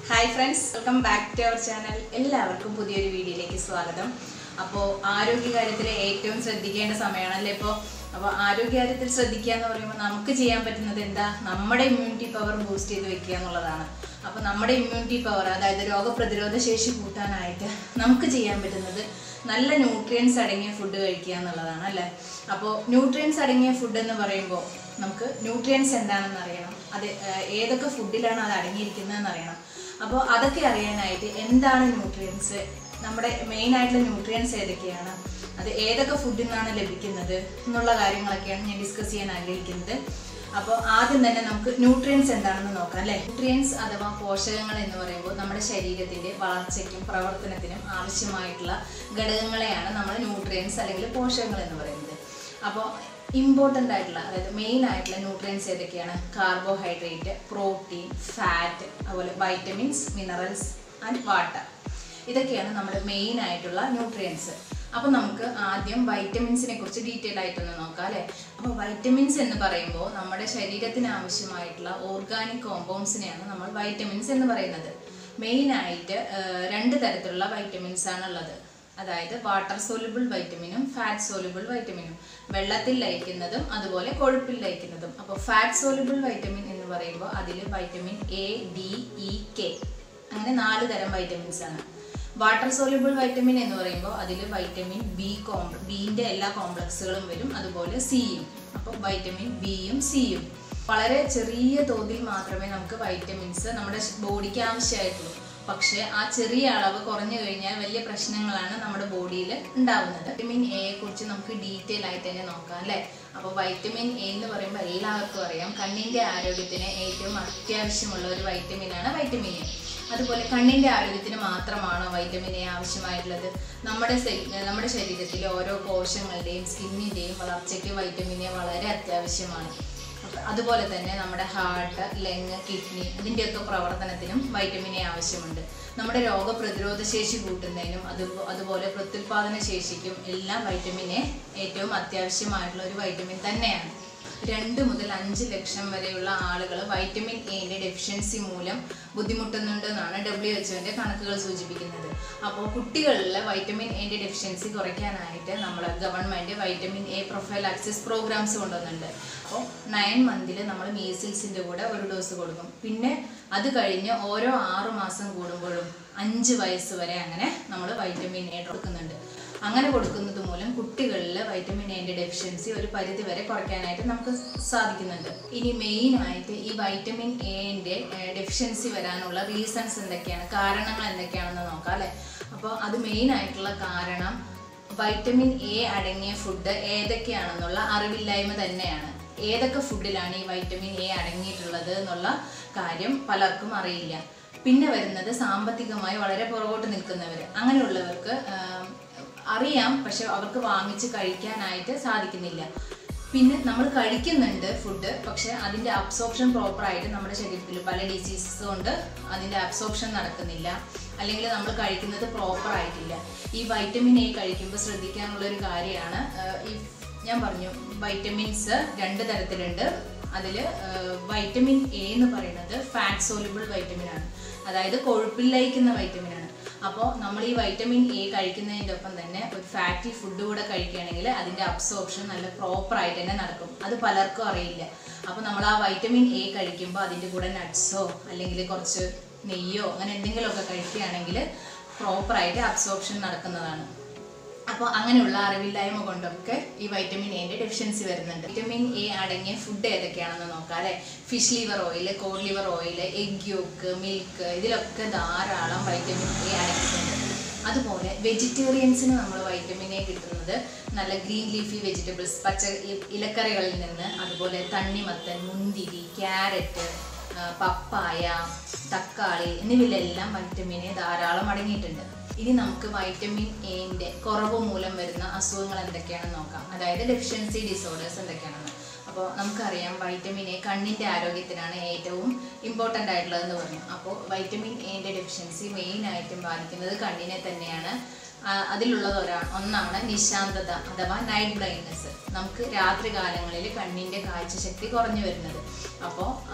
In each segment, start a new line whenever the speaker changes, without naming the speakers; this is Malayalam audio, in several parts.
hi friends welcome back to our channel എല്ലാവർക്കും പുതിയൊരു വീഡിയോയിലേക്ക് സ്വാഗതം അപ്പോൾ ആരോഗ്യകാര്യത്തിൽ ഏറ്റവും ശ്രദ്ധിക്കേണ്ട സമയമാണല്ലേ ഇപ്പോൾ അപ്പോൾ ആരോഗ്യകാര്യത്തിൽ ശ്രദ്ധിക്കുക എന്ന് പറയുമ്പോൾ നമുക്ക് ചെയ്യാൻ പറ്റുന്നത് എന്താ നമ്മുടെ ഇമ്മ്യൂണിറ്റി പവർ ബൂസ്റ്റ് ചെയ്ത് വെക്കുക എന്നുള്ളതാണ് അപ്പോൾ നമ്മുടെ ഇമ്മ്യൂണിറ്റി പവർ അതായത് രോഗപ്രതിരോധ ശേഷി കൂട്ടാനായിട്ട് നമുക്ക് ചെയ്യാൻ പറ്റുന്നത് നല്ല ന്യൂട്രിയൻസ് അടങ്ങിയ ഫുഡ് കഴിക്കുക എന്നുള്ളതാണ് അല്ലേ അപ്പോൾ ന്യൂട്രിയൻസ് അടങ്ങിയ ഫുഡ് എന്ന് പറയുമ്പോൾ നമുക്ക് ന്യൂട്രിയൻസ് എന്താണെന്ന് അറിയണം അത് ഏഹ്, ഏതൊക്കെ ഫുഡിലാണ് അത് അടങ്ങിയിരിക്കുന്നതെന്ന് അറിയണം അപ്പോൾ അതൊക്കെ അറിയാനായിട്ട് എന്താണ് ന്യൂട്രിയൻസ് നമ്മുടെ മെയിൻ ആയിട്ടുള്ള ന്യൂട്രിയൻസ് ഏതൊക്കെയാണ് അത് ഏതൊക്കെ ഫുഡിൽ നിന്നാണ് ലഭിക്കുന്നത് എന്നുള്ള കാര്യങ്ങളൊക്കെയാണ് ഞാൻ ഡിസ്കസ് ചെയ്യാൻ ആഗ്രഹിക്കുന്നത് അപ്പോൾ ആദ്യം തന്നെ നമുക്ക് ന്യൂട്രിയൻസ് എന്താണെന്ന് നോക്കാം അല്ലേ ന്യൂട്രിയൻസ് അഥവാ പോഷകങ്ങൾ എന്ന് പറയുമ്പോൾ നമ്മുടെ ശരീരത്തിന്റെ വളർച്ചയ്ക്കും പ്രവർത്തനത്തിനും ആവശ്യമായിട്ടുള്ള ഘടകങ്ങളെയാണ് നമ്മൾ ന്യൂട്രിയൻസ് അല്ലെങ്കിൽ പോഷകങ്ങൾ എന്ന് പറയുന്നത് അപ്പോൾ ഇമ്പോർട്ടൻ്റ് ആയിട്ടുള്ള അതായത് മെയിൻ ആയിട്ടുള്ള ന്യൂട്രിയൻസ് ഏതൊക്കെയാണ് കാർബോഹൈഡ്രേറ്റ് പ്രോട്ടീൻ ഫാറ്റ് അതുപോലെ വൈറ്റമിൻസ് മിനറൽസ് ആൻഡ് വാട്ടർ ഇതൊക്കെയാണ് നമ്മുടെ മെയിൻ ആയിട്ടുള്ള ന്യൂട്രിയൻസ് അപ്പോൾ നമുക്ക് ആദ്യം വൈറ്റമിൻസിനെ കുറിച്ച് ഡീറ്റെയിൽ ആയിട്ടൊന്ന് നോക്കാം അല്ലേ അപ്പോൾ വൈറ്റമിൻസ് എന്ന് പറയുമ്പോൾ നമ്മുടെ ശരീരത്തിന് ആവശ്യമായിട്ടുള്ള ഓർഗാനിക് കോമ്പൗണ്ട്സിനെയാണ് നമ്മൾ വൈറ്റമിൻസ് എന്ന് പറയുന്നത് മെയിൻ ആയിട്ട് ആഹ്, രണ്ട് തരത്തിലുള്ള വൈറ്റമിൻസ് ആണ് ഉള്ളത് അതായത് വാട്ടർ സോലുബിൾ വൈറ്റമിനും ഫാറ്റ് സോലുബിൾ വൈറ്റമിനും വെള്ളത്തിൽ ലയിക്കുന്നതും അതുപോലെ കൊഴുപ്പിൽ ലയിക്കുന്നതും അപ്പോൾ ഫാറ്റ് സോലുബിൾ വൈറ്റമിൻ എന്ന് പറയുമ്പോൾ അതിൽ vitamin A D E K അങ്ങനെ നാല് തരം വൈറ്റമിൻസ് ആണ് വാട്ടർ സോലുബിൾ വൈറ്റമിൻ എന്ന് പറയുമ്പോൾ അതിൽ വൈറ്റമിൻ ബി കോംപ്ല ബിന്റെ എല്ലാ കോംപ്ലക്സുകളും വരും അതുപോലെ സിയും അപ്പോൾ വൈറ്റമിൻ ബിയും സിയും വളരെ ചെറിയ തോതിൽ മാത്രമേ നമുക്ക് വൈറ്റമിൻസ് നമ്മുടെ ബോഡിക്ക് ആവശ്യമായിട്ടുള്ളൂ പക്ഷേ ആ ചെറിയ അളവ് കുറഞ്ഞു കഴിഞ്ഞാൽ വലിയ പ്രശ്നങ്ങളാണ് നമ്മുടെ ബോഡിയിൽ ഉണ്ടാവുന്നത് വൈറ്റമിൻ എയെ കുറിച്ച് നമുക്ക് ഡീറ്റെയിൽ ആയിട്ട് തന്നെ നോക്കാം അല്ലേ അപ്പോൾ വൈറ്റമിൻ എ എന്ന് പറയുമ്പോൾ എല്ലാവർക്കും അറിയാം കണ്ണിന്റെ ആരോഗ്യത്തിന് ഏറ്റവും അത്യാവശ്യമുള്ള ഒരു വൈറ്റമിനാണ് വൈറ്റമിൻ എ അതുപോലെ കണ്ണിന്റെ ആരോഗ്യത്തിന് മാത്രമാണോ വൈറ്റമിൻ എ ആവശ്യമായിട്ടുള്ളത് നമ്മുടെ സെൽ- നമ്മുടെ ശരീരത്തിലെ ഓരോ കോശങ്ങളുടെയും സ്കിന്നിന്റെയും വളർച്ചയ്ക്ക് വൈറ്റമിൻ എ വളരെ അത്യാവശ്യമാണ് അപ്പൊ അതുപോലെ തന്നെ നമ്മുടെ ഹാർട്ട് ലങ് കിഡ്നി ഇതിൻ്റെയൊക്കെ പ്രവർത്തനത്തിനും വൈറ്റമിൻ എ ആവശ്യമുണ്ട് നമ്മുടെ രോഗപ്രതിരോധ ശേഷി കൂട്ടുന്നതിനും അത് അതുപോലെ പ്രത്യുൽപാദന ശേഷിക്കും എല്ലാം വൈറ്റമിൻ എ ഏറ്റവും അത്യാവശ്യമായിട്ടുള്ള ഒരു വൈറ്റമിൻ തന്നെയാണ് രണ്ട് മുതൽ അഞ്ച് ലക്ഷം വരെയുള്ള ആളുകൾ വൈറ്റമിൻ എന്റെ ഡെഫിഷ്യൻസി മൂലം ബുദ്ധിമുട്ടുന്നുണ്ട് എന്നാണ് ഡബ്ല്യു എച്ച്ഒന്റെ കണക്കുകൾ സൂചിപ്പിക്കുന്നത് അപ്പോൾ കുട്ടികളിലെ വൈറ്റമിൻ എന്റെ ഡെഫിഷ്യൻസി കുറയ്ക്കാനായിട്ട് നമ്മൾ government vitamin A prophylaxis programs കൊണ്ടുവന്നുണ്ട് അപ്പോൾ നയൻ മന്തിൽ നമ്മൾ മീസിൽസിന്റെ കൂടെ ഒരു ഡോസ് കൊടുക്കും പിന്നെ അത് കഴിഞ്ഞ് ഓരോ ആറു മാസം കൂടുമ്പോഴും അഞ്ച് വയസ്സ് വരെ അങ്ങനെ നമ്മൾ വൈറ്റമിൻ എ കൊടുക്കുന്നുണ്ട് അങ്ങനെ കൊടുക്കുന്നത് മൂലം കുട്ടികളിൽ വൈറ്റമിൻ എന്റെ ഡെഫിഷ്യൻസി ഒരു പരിധി വരെ കുറയ്ക്കാനായിട്ട് നമുക്ക് സാധിക്കുന്നുണ്ട് ഇനി മെയിൻ ആയിട്ട് ഈ വൈറ്റമിൻ എന്റെ ഡെഫിഷ്യൻസി വരാനുള്ള റീസൺസ് എന്തൊക്കെയാണ് കാരണങ്ങൾ എന്തൊക്കെയാണെന്ന് നോക്കാം അല്ലെ അപ്പോൾ അത് മെയിൻ ആയിട്ടുള്ള കാരണം വൈറ്റമിൻ എ അടങ്ങിയ ഫുഡ് ഏതൊക്കെയാണെന്നുള്ള അറിവില്ലായ്മ തന്നെയാണ് ഏതൊക്കെ ഫുഡിലാണ് ഈ വൈറ്റമിൻ എ അടങ്ങിയിട്ടുള്ളത് എന്നുള്ള കാര്യം പലർക്കും അറിയില്ല പിന്നെ വരുന്നത് സാമ്പത്തികമായി വളരെ പുറകോട്ട് നിൽക്കുന്നവർ അങ്ങനെയുള്ളവർക്ക് ആം, അറിയാം പക്ഷെ അവർക്ക് വാങ്ങിച്ച് കഴിക്കാനായിട്ട് സാധിക്കുന്നില്ല പിന്നെ നമ്മൾ കഴിക്കുന്നുണ്ട് ഫുഡ് പക്ഷെ അതിൻ്റെ അബ്സോർപ്ഷൻ പ്രോപ്പറായിട്ട് നമ്മുടെ ശരീരത്തിൽ പല ഡിസീസസ് കൊണ്ട് അതിൻ്റെ അബ്സോർപ്ഷൻ നടക്കുന്നില്ല അല്ലെങ്കിൽ നമ്മൾ കഴിക്കുന്നത് പ്രോപ്പർ ആയിട്ടില്ല ഈ വൈറ്റമിൻ എ കഴിക്കുമ്പോൾ ശ്രദ്ധിക്കാനുള്ള ഒരു കാര്യമാണ് ഈ ഞാൻ പറഞ്ഞു വൈറ്റമിൻസ് രണ്ട് തരത്തിലുണ്ട് അതിൽ വൈറ്റമിൻ എ എന്ന് പറയുന്നത് ഫാറ്റ് സോലുബിൾ വൈറ്റമിൻ ആണ് അതായത് കൊഴുപ്പിൽ ലയിക്കുന്ന വൈറ്റമിൻ ആണ് അപ്പോൾ നമ്മൾ ഈ വൈറ്റമിൻ എ കഴിക്കുന്നതിൻ്റെ ഒപ്പം തന്നെ ഒരു ഫാറ്റി ഫുഡ് കൂടെ കഴിക്കുകയാണെങ്കിൽ അതിൻ്റെ അബ്സോർപ്ഷൻ നല്ല പ്രോപ്പർ ആയിട്ട് തന്നെ നടക്കും അത് പലർക്കും അറിയില്ല അപ്പോൾ നമ്മൾ ആ വൈറ്റമിൻ എ കഴിക്കുമ്പോൾ അതിൻ്റെ കൂടെ നട്ട്സോ അല്ലെങ്കിൽ കുറച്ച് നെയ്യോ അങ്ങനെ എന്തെങ്കിലുമൊക്കെ കഴിക്കുകയാണെങ്കിൽ പ്രോപ്പറായിട്ട് അബ്സോർപ്ഷൻ നടക്കുന്നതാണ് അപ്പോൾ അങ്ങനെയുള്ള അറിവില്ലായ്മ കൊണ്ടൊക്കെ ഈ വൈറ്റമിൻ എന്റെ ഡെഫിഷ്യൻസി വരുന്നുണ്ട് വൈറ്റമിൻ എ അടങ്ങിയ ഫുഡ് ഏതൊക്കെയാണെന്ന് നോക്കാം അല്ലെ fish liver oil cod liver oil egg yolk milk ഇതിലൊക്കെ ധാരാളം വൈറ്റമിൻ എ അടങ്ങിയിട്ടുണ്ട് അതുപോലെ വെജിറ്റേറിയൻസിന് നമ്മൾ വൈറ്റമിൻ എ കിട്ടുന്നത് നല്ല ഗ്രീൻ ലീഫി വെജിറ്റബിൾസ് പച്ച ഇ- ഇലക്കറികളിൽ നിന്ന് അതുപോലെ തണ്ണിമത്തൻ മുന്തിരി ക്യാരറ്റ് ആ, പപ്പായ തക്കാളി എന്നിവയിലെല്ലാം വൈറ്റമിൻ എ ധാരാളം അടങ്ങിയിട്ടുണ്ട് ഇനി നമുക്ക് വൈറ്റമിൻ എന്റെ കുറവ് മൂലം വരുന്ന അസുഖങ്ങൾ എന്തൊക്കെയാണെന്ന് നോക്കാം അതായത് ഡെഫിഷ്യൻസി ഡിസോർഡേഴ്സ് എന്തൊക്കെയാണെന്ന് അപ്പോൾ നമുക്കറിയാം വൈറ്റമിൻ എ കണ്ണിന്റെ ആരോഗ്യത്തിനാണ് ഏറ്റവും ഇമ്പോർട്ടൻ്റ് ആയിട്ടുള്ളതെന്ന് പറഞ്ഞു അപ്പോൾ വൈറ്റമിൻ എന്റെ ഡെഫിഷ്യൻസി മെയിൻ ആയിട്ടും ബാധിക്കുന്നത് കണ്ണിനെ തന്നെയാണ് ആ, അതിലുള്ളത് ഒരാ ഒന്നാണ് നിശാന്തത അഥവാ നൈറ്റ് ബ്ലൈൻഡ്നെസ് നമുക്ക് രാത്രി കാലങ്ങളിൽ കണ്ണിന്റെ കാഴ്ചശക്തി കുറഞ്ഞു വരുന്നത് അപ്പോൾ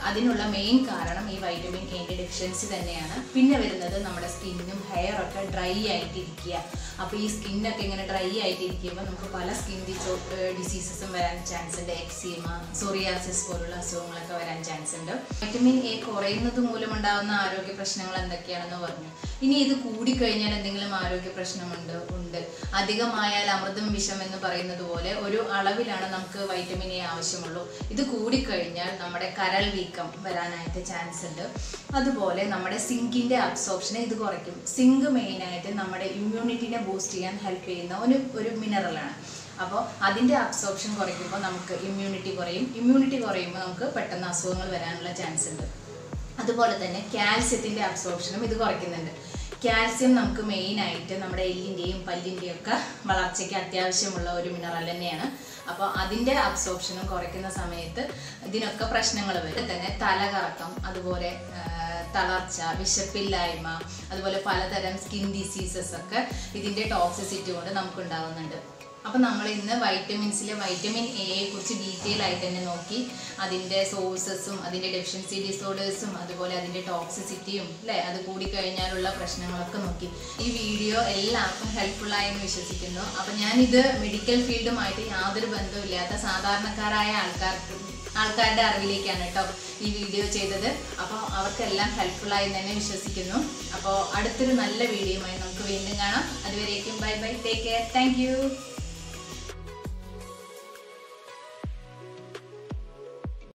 അതിനുള്ള മെയിൻ കാരണം ഈ വൈറ്റമിൻ എന്റെ ഡെഫിഷ്യൻസി തന്നെയാണ് പിന്നെ വരുന്നത് നമ്മുടെ സ്കിന്നും ഹെയർ ഒക്കെ ഡ്രൈ ആയിട്ടിരിക്കുക അപ്പോൾ ഈ സ്കിന്നൊക്കെ ഇങ്ങനെ ഡ്രൈ ആയിട്ടിരിക്കുമ്പോൾ നമുക്ക് പല സ്കിൻ ഡിസീസസും വരാൻ ചാൻസ് ഉണ്ട് എക്സീമ സോറിയാസിസ് പോലുള്ള അസുഖങ്ങളൊക്കെ വരാൻ ചാൻസ് ഉണ്ട് വൈറ്റമിൻ എ കുറയുന്നത് മൂലമുണ്ടാകുന്ന ആരോഗ്യ പ്രശ്നങ്ങൾ എന്തൊക്കെയാണെന്ന് പറഞ്ഞു ഇനി ഇത് കൂടിക്കഴിഞ്ഞാൽ എന്തെങ്കിലും ആരോഗ്യ പ്രശ്നമുണ്ട് ഉണ്ട് അധികമായാൽ അമൃതം വിഷം എന്ന് പറയുന്നത് പോലെ ഒരു അളവിലാണ് നമുക്ക് വൈറ്റമിൻ എ ആവശ്യമുള്ളൂ ഇത് കൂടിക്കഴിഞ്ഞാൽ നമ്മുടെ കരൾ വീക്കം വരാനായിട്ട് ചാൻസ് ഉണ്ട് അതുപോലെ നമ്മുടെ സിങ്കിന്റെ അബ്സോർപ്ഷനെ ഇത് കുറയ്ക്കും സിങ്ക് മെയിനായിട്ട് നമ്മുടെ ഇമ്മ്യൂണിറ്റിനെ ബൂസ്റ്റ് ചെയ്യാൻ ഹെൽപ്പ് ചെയ്യുന്ന ഒരു ഒരു മിനറലാണ് അപ്പോൾ അതിൻ്റെ അബ്സോർപ്ഷൻ കുറയ്ക്കുമ്പോൾ നമുക്ക് ഇമ്മ്യൂണിറ്റി കുറയും ഇമ്മ്യൂണിറ്റി കുറയുമ്പോൾ നമുക്ക് പെട്ടെന്ന് അസുഖങ്ങൾ വരാനുള്ള ചാൻസ് ഉണ്ട് അതുപോലെ തന്നെ കാൽസ്യത്തിൻ്റെ അബ്സോർപ്ഷനും ഇത് കുറയ്ക്കുന്നുണ്ട് കാൽസ്യം നമുക്ക് മെയിൻ ആയിട്ട് നമ്മുടെ എല്ലിൻ്റെയും പല്ലിൻ്റെയും ഒക്കെ വളർച്ചയ്ക്ക് അത്യാവശ്യമുള്ള ഒരു മിനറൽ തന്നെയാണ് അപ്പോൾ അതിൻ്റെ അബ്സോർപ്ഷനും കുറയ്ക്കുന്ന സമയത്ത് ഇതിനൊക്കെ പ്രശ്നങ്ങൾ വരും തന്നെ തലകറക്കം അതുപോലെ ആ, തളർച്ച വിശപ്പില്ലായ്മ അതുപോലെ പലതരം സ്കിൻ ഡിസീസസ് ഒക്കെ ഇതിൻ്റെ ടോക്സിസിറ്റി കൊണ്ട് നമുക്ക് ഉണ്ടാകുന്നുണ്ട് അപ്പം നമ്മൾ ഇന്ന് വൈറ്റമിൻസിലെ വൈറ്റമിൻ എയെ കുറിച്ച് ഡീറ്റെയിൽ ആയിട്ട് തന്നെ നോക്കി അതിൻ്റെ സോഴ്സസും അതിൻ്റെ ഡെഫിഷ്യൻസി ഡിസോർഡേഴ്സും അതുപോലെ അതിൻ്റെ ടോക്സിസിറ്റിയും അല്ലേ അത് കൂടിക്കഴിഞ്ഞാലുള്ള പ്രശ്നങ്ങളൊക്കെ നോക്കി ഈ വീഡിയോ എല്ലാവർക്കും ഹെൽപ്ഫുള്ളായി എന്ന് വിശ്വസിക്കുന്നു അപ്പം ഞാനിത് മെഡിക്കൽ ഫീൽഡുമായിട്ട് യാതൊരു ബന്ധവുമില്ലാത്ത സാധാരണക്കാരായ ആൾക്കാർക്ക് ആൾക്കാരുടെ അറിവിലേക്കാണ് കേട്ടോ ഈ വീഡിയോ ചെയ്തത് അപ്പോൾ അവർക്കെല്ലാം ഹെൽപ്ഫുള്ളായി തന്നെ വിശ്വസിക്കുന്നു അപ്പോൾ അടുത്തൊരു നല്ല വീഡിയോയുമായി നമുക്ക് വീണ്ടും കാണാം അതുവരേക്കും bye bye take care thank